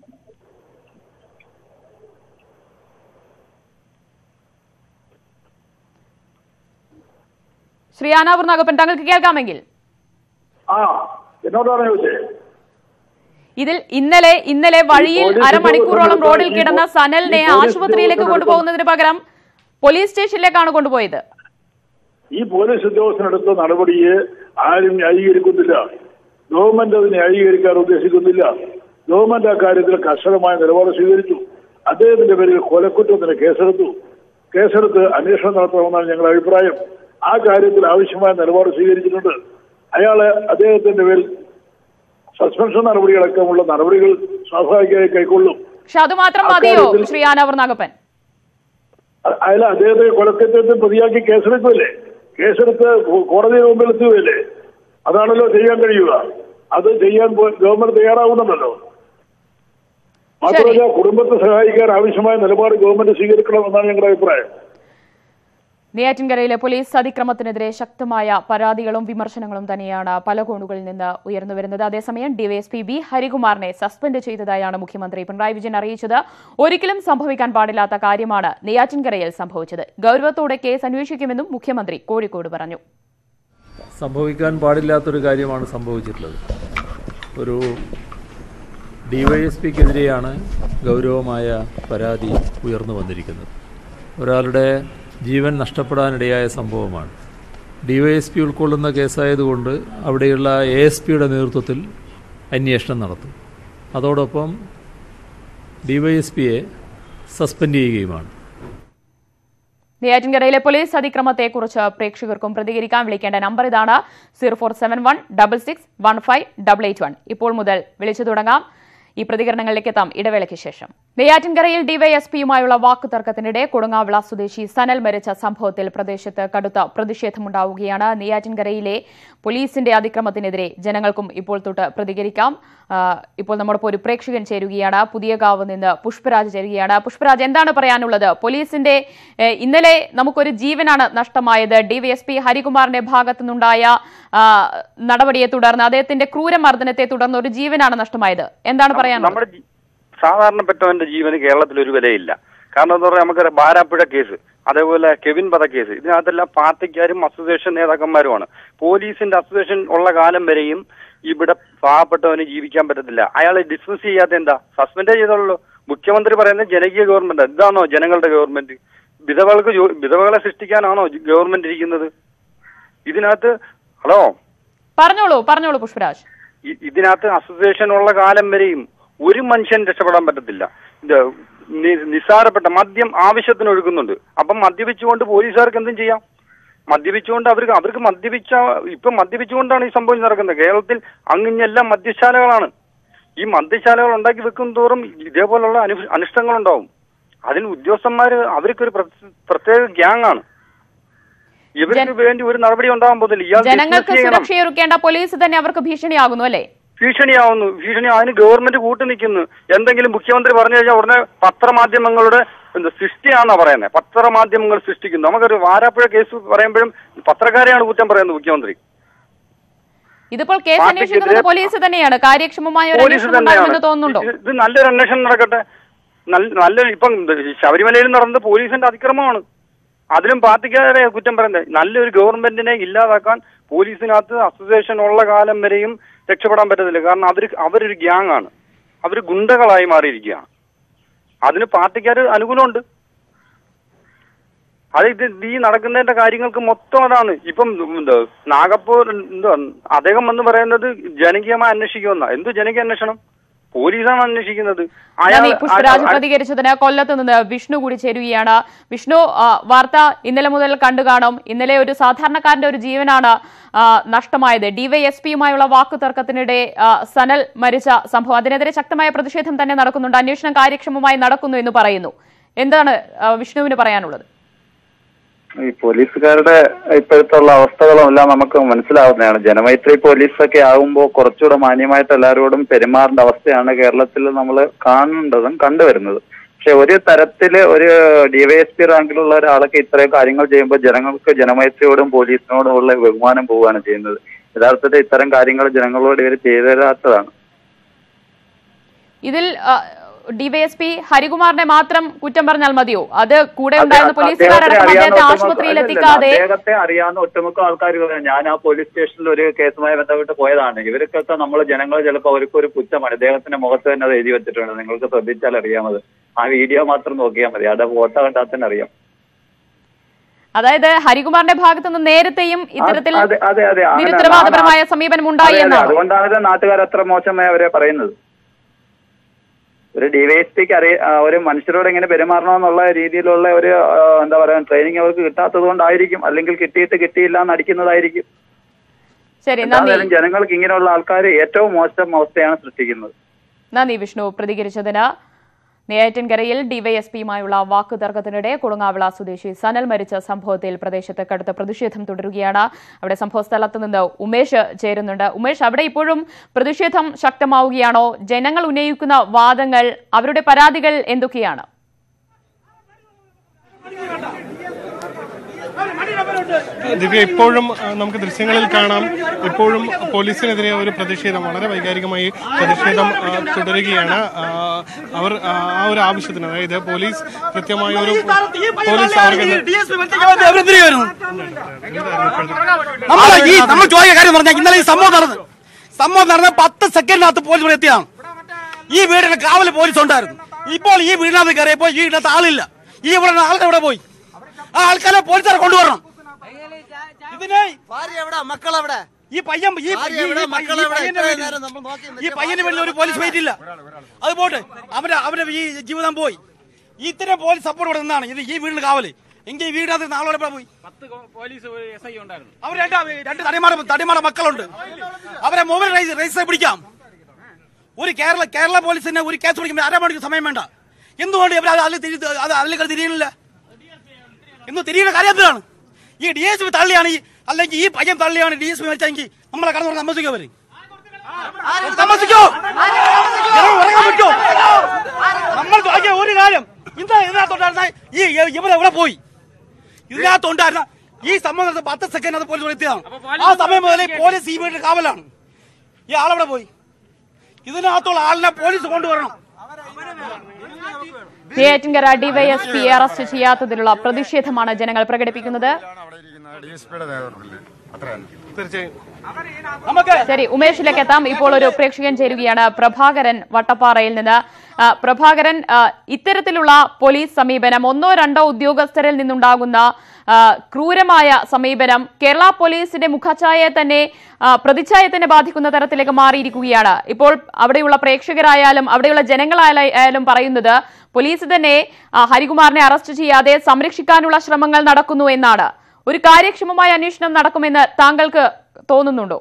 ശ്രീ ആനാവൂർ നാഗപ്പൻ താങ്കൾക്ക് കേൾക്കാമെങ്കിൽ ആ എന്നോടാണ് ചോദിച്ചത് ഇതിൽ ഇന്നലെ ഇന്നലെ വഴിയിൽ പോലീസ് അരമണിക്കൂറോളം ഉദ്യോഗസ്ഥർ റോഡിൽ ഈ കിടന്ന പോ- സനലിനെ ഈ പോലീസ് ആശുപത്രിയിലേക്ക് ഉദ്യോഗസ്ഥർ കൊണ്ടുപോകുന്നതിന് പകരം പോലീസ് സ്റ്റേഷനിലേക്കാണ് കൊണ്ടുപോയത് ഈ പോലീസ് ഉദ്യോഗസ്ഥനെടുത്ത നടപടിയെ ആരും ന്യായീകരിക്കുന്നില്ല ഗവൺമെന്റ് അത് ന്യായീകരിക്കാൻ ഉദ്ദേശിക്കുന്നില്ല ഗവൺമെന്റ് ആ കാര്യത്തിൽ കർശനമായ നിലപാട് സ്വീകരിച്ചു അദ്ദേഹത്തിന്റെ പേരിൽ കൊലക്കുറ്റത്തിന് കേസെടുത്തു കേസെടുത്ത് അന്വേഷണം നടത്തണമെന്നാണ് ഞങ്ങളുടെ അഭിപ്രായം ആ കാര്യത്തിൽ ആവശ്യമായ നിലപാട് സ്വീകരിച്ചിട്ടുണ്ട് അയാള് അദ്ദേഹത്തിന്റെ പേരിൽ സസ്പെൻഷൻ നടപടികളടക്കമുള്ള നടപടികൾ സ്വാഭാവികമായി കൈക്കൊള്ളും പക്ഷെ അത് മാത്രം മതിയോ അക്കാര്യത്തിൽ- ശ്രീ ആനാവൂർ നാഗപ്പൻ അ- അയാൾ അദ്ദേഹത്തെ കൊലക്കുറ്റത്തിൽ പ്രതിയാക്കി കേസെടുക്കുമല്ലേ കേസെടുത്ത് കോ- കോടതിയുടെ മുമ്പിൽ എത്തുകയല്ലേ അതാണല്ലോ ചെയ്യാൻ കഴിയുക അത് ചെയ്യാൻ പോ- ഗവൺമെന്റ് തയ്യാറാവുന്നുണ്ടല്ലോ മാത്രമല്ല കുടുംബത്തെ സഹായിക്കാൻ ആവശ്യമായ നിലപാട് ഗവൺമെന്റ് സ്വീകരിക്കണമെന്നാണ് ഞങ്ങളുടെ അഭിപ്രായം നെയ്യാറ്റിൻകരയിലെ പോലീസ് അതിക്രമത്തിനെതിരെ ശക്തമായ പരാതികളും വിമർശനങ്ങളും തന്നെയാണ് പല കോണുകളിൽ നിന്ന് ഉയർന്നു വരുന്നത് അതേസമയം ഡിവൈഎസ്പി ബി ഹരികുമാറിനെ സസ്പെൻഡ് ചെയ്തതായാണ് മുഖ്യമന്ത്രി പിണറായി വിജയൻ അറിയിച്ചത് ഒരിക്കലും സംഭവിക്കാൻ പാടില്ലാത്ത കാര്യമാണ് നെയ്യാറ്റിൻകരയിൽ സംഭവിച്ചത് ഗൗരവത്തോടെ കേസ് അന്വേഷിക്കുമെന്നും മുഖ്യമന്ത്രി കോഴിക്കോട് പറഞ്ഞു സംഭവിക്കാൻ പാടില്ലാത്തൊരു കാര്യമാണ് സംഭവിച്ചിട്ടുള്ളത് ഒരു ഡിവൈഎസ്പിക്കെതിരെയാണ് ഗൗരവമായ പരാതി ഉയർന്നു വന്നിരിക്കുന്നത് ഒരാളുടെ ജീവൻ നഷ്ടപ്പെടാനിടയായ സംഭവമാണ് ഡിവൈഎസ്പി ഉൾക്കൊള്ളുന്ന കേസായതുകൊണ്ട് അവിടെയുള്ള എ എസ് പിയുടെ നേതൃത്വത്തിൽ അന്വേഷണം നടത്തും അതോടൊപ്പം ഡിവൈഎസ്പിയെ സസ്പെൻഡ് ചെയ്യുകയുമാണ് നെയ്യാറ്റിൻകരയിലെ പോലീസ് അതിക്രമത്തെക്കുറിച്ച് പ്രേക്ഷകർക്കും പ്രതികരിക്കാൻ വിളിക്കേണ്ട നമ്പർ ഇതാണ് zero four seven one double six one five double eight one ഇപ്പോൾ മുതൽ വിളിച്ചു തുടങ്ങാം ഈ പ്രതികരണങ്ങളിലേക്ക് എത്താം ഇടവേളയ്ക്ക് ശേഷം നെയ്യാറ്റിൻകരയിൽ ഡിവൈഎസ്പിയുമായുള്ള വാക്കുതർക്കത്തിനിടെ കൊടുങ്ങാവിള സ്വദേശി സനൽ മരിച്ച സംഭവത്തിൽ പ്രദേശത്ത് കടുത്ത പ്രതിഷേധമുണ്ടാവുകയാണ് നെയ്യാറ്റിൻകരയിലെ പോലീസിന്റെ അതിക്രമത്തിനെതിരെ ജനങ്ങൾക്കും ഇപ്പോൾ തൊട്ട് പ്രതികരിക്കാം ആ, ഇപ്പോൾ നമ്മോടൊപ്പം ഒരു പ്രേക്ഷകൻ ചേരുകയാണ് പുതിയകാവ് നിന്ന് പുഷ്പരാജ് ചേരുകയാണ് പുഷ്പരാജ് എന്താണ് പറയാനുള്ളത് പോലീസിന്റെ ഏ, ഇന്നലെ നമുക്കൊരു ജീവനാണ് നഷ്ടമായത് ഡിവൈഎസ്പി ഹരികുമാറിന്റെ ഭാഗത്തുനിന്നുണ്ടായ ആ, നടപടിയെ തുടർന്ന് അദ്ദേഹത്തിന്റെ ക്രൂരമർദ്ദനത്തെ തുടർന്ന് ഒരു ജീവനാണ് നഷ്ടമായത് എന്താണ് പറയാനുള്ളത് നമ്മുടെ ജി- സാധാരണപ്പെട്ടവന്റെ ജീവന് കേരളത്തിൽ ഒരു വിലയില്ല കാരണം എന്താ പറയുക നമുക്ക് ബാരാപ്പുഴ കേസ് അതേപോലെ കെവിൻ പത കേസ് ഇതിനകത്തെല്ലാം പാർട്ടിക്കാരും അസോസിയേഷൻ നേതാക്കന്മാരുമാണ് പോലീസിന്റെ അസോസിയേഷൻ ഉള്ള കാലം വരെയും ഇവിടെ പാവപ്പെട്ടവന് ജീവിക്കാൻ പറ്റത്തില്ല അയാളെ ഡിസ്മിസ് ചെയ്യാത്ത എന്താ സസ്പെൻഡ് ചെയ്തോളൂ മുഖ്യമന്ത്രി പറയുന്നത് ജനകീയ ഗവൺമെന്റ് ഇതാണോ ജനങ്ങളുടെ ഗവൺമെന്റ് വിധവകൾക്ക് ജോ- വിധവകളെ സൃഷ്ടിക്കാനാണോ ഗവൺമെന്റ് ഇരിക്കുന്നത് ഇതിനകത്ത് ഹലോ പറഞ്ഞോളൂ പറഞ്ഞോളൂ പുഷ്പരാജ് ഇ- ഇതിനകത്ത് അസോസിയേഷൻ ഉള്ള കാലം വരെയും ഒരു മനുഷ്യൻ രക്ഷപ്പെടാൻ പറ്റത്തില്ല ഇത് നി- നിസ്സാരപ്പെട്ട മദ്യം ആവശ്യത്തിന് ഒഴുകുന്നുണ്ട് അപ്പം മദ്യപിച്ചുകൊണ്ട് പോലീസുകാർക്ക് എന്തും ചെയ്യാം മദ്യപിച്ചുകൊണ്ട് അവർക്ക് അവർക്ക് മദ്യപിച്ച ഇപ്പൊ മദ്യപിച്ചുകൊണ്ടാണ് ഈ സംഭവം നടക്കുന്നത് കേരളത്തിൽ അങ്ങിഞ്ഞെല്ലാം മദ്യശാലകളാണ് ഈ മദ്യശാലകൾ ഉണ്ടാക്കി വെക്കും തോറും ഇതേപോലുള്ള അനു- അനിഷ്ടങ്ങളുണ്ടാവും അതിന് ഉദ്യോഗസ്ഥന്മാര് അവർക്കൊരു പ്രത്യ- പ്രത്യേക ഗ്യാങ് ആണ് ഇവർക്ക് വേണ്ടി ഒരു നടപടി ഉണ്ടാകാൻ പോകുന്നില്ല ഇയാൾ ജനങ്ങൾക്ക് dismiss ചെയ്യണം. സുരക്ഷയൊരുക്കേണ്ട പോലീസ് തന്നെ അവർക്ക് ഭീഷണിയാകുന്നു അല്ലേ ഭീഷണിയാവുന്നു ഭീഷണി അതിന് ഗവൺമെന്റ് കൂട്ടു നിൽക്കുന്നു എന്തെങ്കിലും മുഖ്യമന്ത്രി പറഞ്ഞു കഴിഞ്ഞാൽ ഉടനെ പത്രമാധ്യമങ്ങളുടെ എന്താ സൃഷ്ടിയാണെന്നാ പറയുന്നത് പത്രമാധ്യമങ്ങൾ സൃഷ്ടിക്കുന്നു നമുക്കൊരു വാരാപ്പുഴ കേസ് പറയുമ്പോഴും പത്രക്കാരെയാണ് കുറ്റം പറയുന്നത് മുഖ്യമന്ത്രി ഇതിപ്പോൾ കേസ് പാർട്ടിക്കെതിരെ- അന്വേഷിക്കുന്നത് പോലീസ് തന്നെയാണ് കാര്യക്ഷമമായ ഒരു പോലീസ് അന്വേഷണം തന്നെയാണ് ഉണ്ടാകുമെന്ന് തോന്നുന്നുണ്ടോ ഇത് ഇത് നല്ലൊരു അന്വേഷണം നടക്കട്ടെ നല്ല നല്ല ഇപ്പം ശബരിമലയിൽ നടന്നത് പോലീസിന്റെ അതിക്രമമാണ് അതിലും പാർട്ടിക്കാരെ കുറ്റം പറയുന്നത് നല്ലൊരു ഗവൺമെന്റിനെ ഇല്ലാതാക്കാൻ പോലീസിനകത്ത് അസോസിയേഷൻ ഉള്ള കാലം വരെയും രക്ഷപ്പെടാൻ പറ്റത്തില്ല കാരണം അവർ അവരൊരു ഗ്യാങ് ആണ് അവർ ഗുണ്ടകളായി മാറിയിരിക്കുകയാണ് അതിന് പാർട്ടിക്കാർ അനുകൂലമുണ്ട് അത് ഇത് ഈ നടക്കുന്നതിന്റെ കാര്യങ്ങൾക്ക് മൊത്തം അതാണ് ഇപ്പം എന്താ നാഗപ്പൂർ എന്താ അദ്ദേഹം എന്ന് പറയുന്നത് ജനകീയമായി അന്വേഷിക്കുമെന്ന എന്ത് ജനകീയ അന്വേഷണം പോലീസാണ് അന്വേഷിക്കുന്നത് നന്ദി പുഷ്പരാജ് അയാൾ പ്രതികരിച്ചതിന് കൊല്ലത്ത് നിന്ന് വിഷ്ണു കൂടി ചേരുകയാണ് വിഷ്ണു ആ, വാർത്ത ഇന്നലെ മുതൽ കണ്ടു കാണും ഇന്നലെ ഒരു സാധാരണക്കാരന്റെ ഒരു ജീവനാണ് ആ, നഷ്ടമായത് ഡിവൈഎസ്പിയുമായുള്ള വാക്കുതർക്കത്തിനിടെ ആ, സനൽ മരിച്ച സംഭവം അതിനെതിരെ ശക്തമായ പ്രതിഷേധം തന്നെ നടക്കുന്നുണ്ട് അന്വേഷണം കാര്യക്ഷമമായി നടക്കുന്നു എന്ന് പറയുന്നു എന്താണ് ആ, വിഷ്ണുവിന് പറയാനുള്ളത് ഈ പോലീസുകാരുടെ ഇപ്പോഴത്തെ ഉള്ള അവസ്ഥകളും എല്ലാം നമുക്ക് മനസ്സിലാവുന്നതാണ് ജനമൈത്രി പോലീസൊക്കെ ആകുമ്പോൾ കുറച്ചുകൂടെ മാന്യമായിട്ട് എല്ലാവരോടും പെരുമാറേണ്ട അവസ്ഥയാണ് കേരളത്തിൽ നമ്മൾ കാണേണ്ടതും കണ്ടുവരുന്നത് പക്ഷെ ഒരു തരത്തില് ഒരു ഡിവൈഎസ്പി റാങ്കിലുള്ള ഒരാളൊക്കെ ഇത്രയും കാര്യങ്ങൾ ചെയ്യുമ്പോൾ ജനങ്ങൾക്ക് ജനമൈത്രിയോടും പോലീസിനോടും ഉള്ള ബഹുമാനം പോവുകയാണ് ചെയ്യുന്നത് യഥാർത്ഥത്തിൽ ഇത്തരം കാര്യങ്ങൾ ജനങ്ങളോട് ഇവർ ചെയ്തു തരാത്തതാണ് ഇതിൽ ആ, ഡിവൈഎസ്പി ഹരികുമാറിനെ മാത്രം കുറ്റം പറഞ്ഞാൽ മതിയോ അത് കൂടെ ഉണ്ടായിരുന്ന അദ്ദേഹത്തെ പോലീസുകാരടക്കം അറിയാവുന്ന അദ്ദേഹത്തെ ഒട്ടുമുക്ക- ആശുപത്രിയിൽ അല്ലല്ല, എത്തിക്കാതെ അദ്ദേഹത്തെ അറിയാവുന്ന ഒട്ടുമുക്ക ആൾക്കാർ പറയാം ഞാൻ ആ പോലീസ് സ്റ്റേഷനിൽ ഒരു കേസുമായി ബന്ധപ്പെട്ട് പോയതാണ് ഇവർക്കൊക്കെ നമ്മൾ ജനങ്ങൾ ചിലപ്പോൾ അവർക്ക് ഒരു പുച്ഛമാണ് ഇദ്ദേഹത്തിന്റെ മുഖത്ത് തന്നെ അത് എഴുതി വെച്ചിട്ടുണ്ട് നിങ്ങൾക്ക് ശ്രദ്ധിച്ചാൽ അറിയാമത് ആ വീഡിയോ മാത്രം നോക്കിയാൽ മതി അത് ഫോട്ടോ കണ്ടാൽ തന്നെ അറിയാം അതായത് ഹരികുമാറിന്റെ ഭാഗത്തു നിന്ന് നേരത്തെയും ഇത്തരത്തിൽ അതെ അതെ അതെ അങ്ങനെ നിരുത്തരവാദപരമായ സമീപനം ഉണ്ടായി അതെ, അതെ, എന്നാണ് അതുകൊണ്ടാണ് നാട്ടുകാർ അത്ര മോശമായി അവരെ പറയുന്നത് ഒരു ഡിവൈഎസ്പിക്ക് അറിയ ആ, ഒരു മനുഷ്യരോട് എങ്ങനെ പെരുമാറണമെന്നുള്ള രീതിയിലുള്ള ഒരു ആ, എന്താ പറയാ ട്രെയിനിങ് അവർക്ക് കിട്ടാത്തത് കൊണ്ടായിരിക്കും അല്ലെങ്കിൽ കിട്ടിയിട്ട് കിട്ടിയില്ല എന്ന് അടിക്കുന്നതായിരിക്കും ശരി നന്ദി എന്തായാലും ജനങ്ങൾക്ക് ഇങ്ങനെയുള്ള ആൾക്കാർ ഏറ്റവും മോശം അവസ്ഥയാണ് സൃഷ്ടിക്കുന്നത് നന്ദി വിഷ്ണു പ്രതികരിച്ചതിന് നെയ്യാറ്റിൻകരയിൽ ഡിവൈഎസ്പിയുമായുള്ള വാക്കുതർക്കത്തിനിടെ കൊടുങ്ങാവിള സ്വദേശി സനൽ മരിച്ച സംഭവത്തിൽ പ്രദേശത്ത് കടുത്ത പ്രതിഷേധം തുടരുകയാണ് അവിടെ സംഭവ സ്ഥലത്ത് നിന്ന് ഉമേഷ് ചേരുന്നുണ്ട് ഉമേഷ് അവിടെ ഇപ്പോഴും പ്രതിഷേധം ശക്തമാവുകയാണോ ജനങ്ങൾ ഉന്നയിക്കുന്ന വാദങ്ങൾ അവരുടെ പരാതികൾ എന്തൊക്കെയാണ് ദിവ്യ ഇപ്പോഴും ആ, നമുക്ക് ദൃശ്യങ്ങളിൽ കാണാം ഇപ്പോഴും പോലീസിനെതിരെ ഒരു പ്രതിഷേധം വളരെ വൈകാരികമായി പ്രതിഷേധം ആ, തുടരുകയാണ് ആ, അവർ ആ ആ ഒരു ആവശ്യത്തിന് അതായത് പോലീസ് കൃത്യമായ ഒരു പോലീസ് അവർക്ക് നമ്മളെ ഈ നമ്മൾ ചോദിച്ച കാര്യം പറഞ്ഞാൽ ഇന്നലെ ഈ സംഭവം നടന്നു സംഭവം നടന്ന പത്ത് സെക്കൻഡിനകത്ത് പോലീസ് ഇവിടെ എത്തിയതാണ് ഈ വീടിന് കാവല് പോലീസ് ഉണ്ടായിരുന്നു ഇപ്പോൾ ഈ വീടിനകത്ത് കയറിയപ്പോൾ ഈ വീടിനകത്ത് ആളില്ല ഈ ഇവിടെ ആൾക്കാർ ഇവിടെ പോയി ആ ആൾക്കാരെ പോലീസുകാരെ കൊണ്ടുവരണം ഇതിനെ ഭാര്യ എവിടെ മക്കളെവിടെ ഈ പയ്യൻ ഈ ഈ- ഭാര്യ ഈ എവിടെ? പയ്യൻ- മക്കൾ ഈ എവിടെ? പയ്യന്റെ ഇത്രയും വീട്ടിൽ- നേരം നമ്മൾ നോക്കി ഈ പയ്യന്റെ വീട്ടിൽ ഒരു പോലീസ് വെയിറ്റ് ഇല്ല അത് പോട്ടെ അവന്റെ അവന്റെ ഈ ജീവിതം പോയി ഇത്രയും പോലീസ് സപ്പോർട്ട് ഇവിടെ നിന്നാണ് ഇത് ഈ വീടിന് കാവല് എങ്കിൽ ഈ വീടിനകത്ത് നാളോടെ എവിടെ പോയി പത്ത് പോലീസ് എസ് ഐ ഉണ്ടായിരുന്നു അവർ രണ്ട് രണ്ട് തടിമാട തടിമാട മക്കളുണ്ട് അവരെ മൊബൈൽ രജിസ്റ്റർ പിടിക്കാം ഒരു കേരള കേരള പോലീസിനെ ഒരു കേസ് പിടിക്കുമ്പോൾ അരമണിക്കൂർ സമയം വേണ്ട എന്തുകൊണ്ട് ഇവർ അതിൽ തിരി അത് അതിലേക്ക് തിരിയണില്ല ഇന്ന് തിരിയുന്ന കാര്യം എന്താണ് ഈ ഡി എസ് പി തള്ളിയാണ് ഈ അല്ലെങ്കിൽ ഈ പയ്യൻ തള്ളിയാണ് ഡി എസ് പി മരിച്ചെങ്കിൽ നമ്മളെ കടന്നു പറഞ്ഞാൽ താമസിക്കോ അവര് താമസിക്കോ ജനം ഉറങ്ങാൻ പറ്റോ നമ്മൾ നോക്കിയ ഒരു കാര്യം എന്താ ഇതിനകത്തോണ്ടായിരുന്ന ഈ ഇവരെ എവിടെ പോയി ഇതിനകത്തുണ്ടായിരുന്ന ഈ സംഭവം നടന്ന പത്ത് സെക്കൻഡ് പോലീസ് ഇവിടെ എത്തിയതാണ് ആ സമയം മുതൽ പോലീസ് ഈ വീട്ടിൽ കാവലാണ് ഈ ആളെവിടെ പോയി ഇതിനകത്തുള്ള ആളിനെ പോലീസ് കൊണ്ടുവരണം നെയ്യാറ്റിൻകര ഡിവൈഎസ്പി അറസ്റ്റ് ചെയ്യാത്തതിലുള്ള പ്രതിഷേധമാണ് ജനങ്ങൾ പ്രകടിപ്പിക്കുന്നത് ശരി ഉമേഷിലേക്ക് എത്താം ഇപ്പോൾ ഒരു പ്രേക്ഷകൻ ചേരുകയാണ് പ്രഭാകരൻ വട്ടപ്പാറയിൽ നിന്ന് ആ, പ്രഭാകരൻ ആ, ഇത്തരത്തിലുള്ള പോലീസ് സമീപനം ഒന്നോ രണ്ടോ ഉദ്യോഗസ്ഥരിൽ നിന്നുണ്ടാകുന്ന ആ, ക്രൂരമായ സമീപനം കേരള പോലീസിന്റെ മുഖഛായയെ തന്നെ ആ, പ്രതിച്ഛായയെ തന്നെ ബാധിക്കുന്ന തരത്തിലേക്ക് മാറിയിരിക്കുകയാണ് ഇപ്പോൾ അവിടെയുള്ള പ്രേക്ഷകരായാലും അവിടെയുള്ള ജനങ്ങളായാലും പറയുന്നത് പോലീസ് തന്നെ ആ, ഹരികുമാറിനെ അറസ്റ്റ് ചെയ്യാതെ സംരക്ഷിക്കാനുള്ള ശ്രമങ്ങൾ നടക്കുന്നു എന്നാണ് ഒരു കാര്യക്ഷമമായ അന്വേഷണം നടക്കുമെന്ന് താങ്കൾക്ക് തോന്നുന്നുണ്ടോ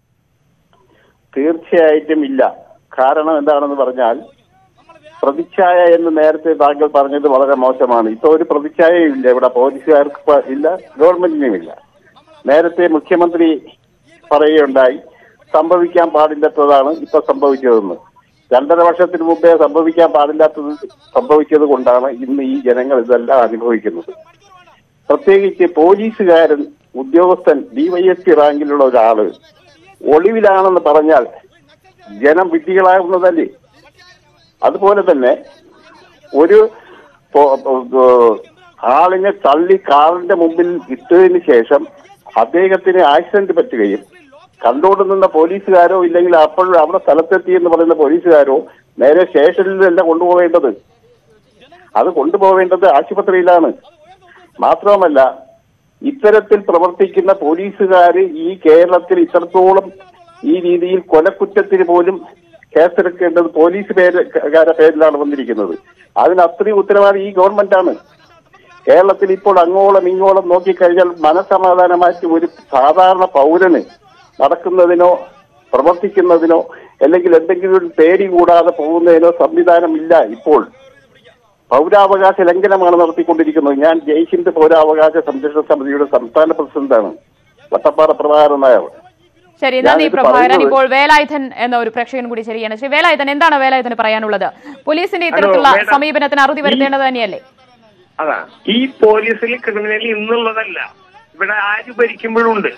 തീർച്ചയായിട്ടും ഇല്ല കാരണം എന്താണെന്ന് പറഞ്ഞാൽ പ്രതിച്ഛായ എന്ന് നേരത്തെ താങ്കൾ പറഞ്ഞത് വളരെ മോശമാണ് ഇപ്പൊ ഒരു പ്രതിച്ഛായയും ഇല്ല ഇവിടെ പോലീസുകാർക്ക് ഇപ്പൊ ഇല്ല ഗവൺമെന്റിനും ഇല്ല നേരത്തെ മുഖ്യമന്ത്രി പറയുകയുണ്ടായി സംഭവിക്കാൻ പാടില്ലാത്തതാണ് ഇപ്പൊ സംഭവിച്ചതെന്ന് രണ്ടര വർഷത്തിന് മുമ്പേ സംഭവിക്കാൻ പാടില്ലാത്തത് സംഭവിച്ചത് കൊണ്ടാണ് ഇന്ന് ഈ ജനങ്ങൾ ഇതെല്ലാം അനുഭവിക്കുന്നത് പ്രത്യേകിച്ച് പോലീസുകാരൻ ഉദ്യോഗസ്ഥൻ ഡിവൈഎസ്പി റാങ്കിലുള്ള ഒരാള് ഒളിവിലാണെന്ന് പറഞ്ഞാൽ ജനം വിഡ്ഢികളാകുന്നതല്ലേ അതുപോലെ തന്നെ ഒരു പോ- പോ- ആളിനെ തള്ളി കാറിന്റെ മുമ്പിൽ ഇട്ടതിന് ശേഷം അദ്ദേഹത്തിന് ആക്സിഡന്റ് പറ്റുകയും കണ്ടോണ്ട് നിന്ന പോലീസുകാരോ ഇല്ലെങ്കിൽ അപ്പോൾ അവിടെ സ്ഥലത്തെത്തി എന്ന് പറയുന്ന പോലീസുകാരോ നേരെ സ്റ്റേഷനിലല്ല കൊണ്ടുപോവേണ്ടത് അത് കൊണ്ടുപോവേണ്ടത് ആശുപത്രിയിലാണ് മാത്രവുമല്ല ഇത്തരത്തിൽ പ്രവർത്തിക്കുന്ന പോലീസുകാർ ഈ കേരളത്തിൽ ഇത്രത്തോളം ഈ രീതിയിൽ കൊലക്കുറ്റത്തിന് പോലും കേസെടുക്കേണ്ടത് പോലീസ് പേരുകാരുടെ പേരിലാണ് വന്നിരിക്കുന്നത് അതിന് അത്രയും ഉത്തരവാദി ഈ ഗവൺമെന്റാണ് കേരളത്തിൽ ഇപ്പോൾ അങ്ങോളം ഇങ്ങോളം നോക്കിക്കഴിഞ്ഞാൽ മനസമാധാനമായിട്ട് ഒരു സാധാരണ പൗരന് നടക്കുന്നതിനോ പ്രവർത്തിക്കുന്നതിനോ അല്ലെങ്കിൽ എന്തെങ്കിലും ഒരു പേടി കൂടാതെ പോകുന്നതിനോ സംവിധാനമില്ല ഇപ്പോൾ പൗരാവകാശ ലംഘനമാണ് നടത്തിക്കൊണ്ടിരിക്കുന്നത് ഞാൻ ജയ്ഹിന്ദ് പൗരാവകാശ സംരക്ഷണ സമിതിയുടെ സംസ്ഥാന പ്രസിഡന്റാണ് വട്ടപ്പാറ പ്രഭാകരൻ നായർ ശരി നന്ദി ഞാനിത് പ്രഭാകരൻ പറയുന്നത് ഇപ്പോൾ വേലായുധൻ എന്ന ഒരു പ്രേക്ഷകൻ കൂടി ശരിയാണ് ശ്രീ വേലായുധൻ എന്താണ് വേലായുധന് പറയാനുള്ളത് പോലീസിന്റെ ഇത്തരത്തിലുള്ള മേഡം. സമീപനത്തിന് അറുതി വരുത്തേണ്ടത് തന്നെയല്ലേ അതാ ഈ പോലീസിൽ ക്രിമിനൽ ഇന്നുള്ളതല്ല ഇവിടെ ആര് ഭരിക്കുമ്പോഴുണ്ട്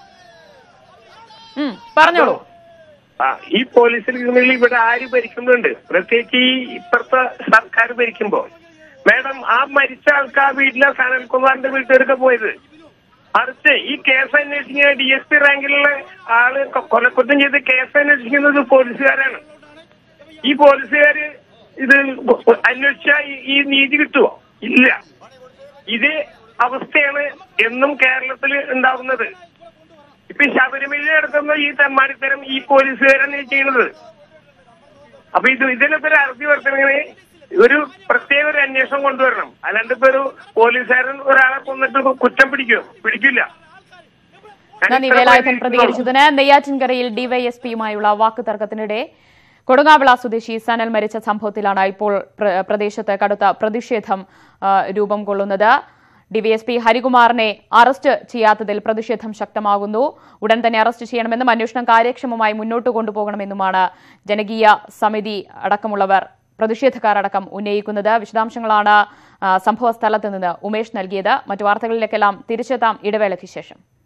ഉം, പറഞ്ഞോളൂ ആ ഈ പോലീസിൽ ക്രിമിനൽ ഇവിടെ ആര് ഭരിക്കുമ്പോഴുണ്ട് പ്രത്യേകിച്ച് ഈ ഇപ്പുറത്തെ സർക്കാർ ഭരിക്കുമ്പോ മാഡം ആ മരിച്ച ആൾക്കാർ വീട്ടിലെ സനൽകുമാറിന്റെ വീട്ടുകാരൊക്കെ പോയത് മറിച്ച് ഈ കേസ് അന്വേഷിക്കുന്ന ഡി എസ് പി റാങ്കിലുള്ള ആള് കൊ- കൊലക്കുറ്റം ചെയ്ത് കേസ് അന്വേഷിക്കുന്നത് പോലീസുകാരാണ് ഈ പോലീസുകാര് ഇത് അന്വേഷിച്ചാൽ ഈ- ഈ നീതി കിട്ടുമോ ഇല്ല ഇതേ അവസ്ഥയാണ് എന്നും കേരളത്തിൽ ഉണ്ടാകുന്നത് ഇപ്പൊ ഈ ശബരിമല നടത്തുന്ന ഈ തെമ്മാടിത്തരം ഈ പോലീസുകാരാണ് ഈ ചെയ്യുന്നത് അപ്പൊ ഇത് ഇതിനൊക്കെ ഒരു അറുതി വർത്തനങ്ങനെ ഒരു പ്രത്യേക ഒരു അന്വേഷണം കൊണ്ടുവരണം അല്ലാണ്ട് ഇപ്പൊ ഒരു പോലീസുകാരൻ ഒരാളെ കൊന്നിട്ട് കുറ്റം പിടിക്കുമോ പിടിക്കില്ല നന്ദി വേലായുധൻ പ്രതികരിച്ചതിന് നെയ്യാറ്റിൻകരയിൽ ഡിവൈഎസ്പിയുമായുള്ള വാക്ക് തർക്കത്തിനിടെ കൊടുങ്ങാവിള സ്വദേശി സനൽ മരിച്ച സംഭവത്തിലാണ് ഇപ്പോൾ പ്ര- പ്രദേശത്ത് കടുത്ത പ്രതിഷേധം ആ, രൂപം കൊള്ളുന്നത് ഡിവൈഎസ്പി ഹരികുമാറിനെ അറസ്റ്റ് ചെയ്യാത്തതിൽ പ്രതിഷേധം ശക്തമാകുന്നു ഉടൻ തന്നെ അറസ്റ്റ് ചെയ്യണമെന്നും അന്വേഷണം കാര്യക്ഷമമായി മുന്നോട്ട് കൊണ്ടുപോകണമെന്നുമാണ് ജനകീയ സമിതി അടക്കമുള്ളവർ പ്രതിഷേധക്കാരടക്കം ഉന്നയിക്കുന്നത് വിശദാംശങ്ങളാണ് ആ, സംഭവ സ്ഥലത്ത് നിന്ന് ഉമേഷ് നൽകിയത് മറ്റു വാർത്തകളിലേക്കെല്ലാം തിരിച്ചെത്താം ഇടവേളയ്ക്ക് ശേഷം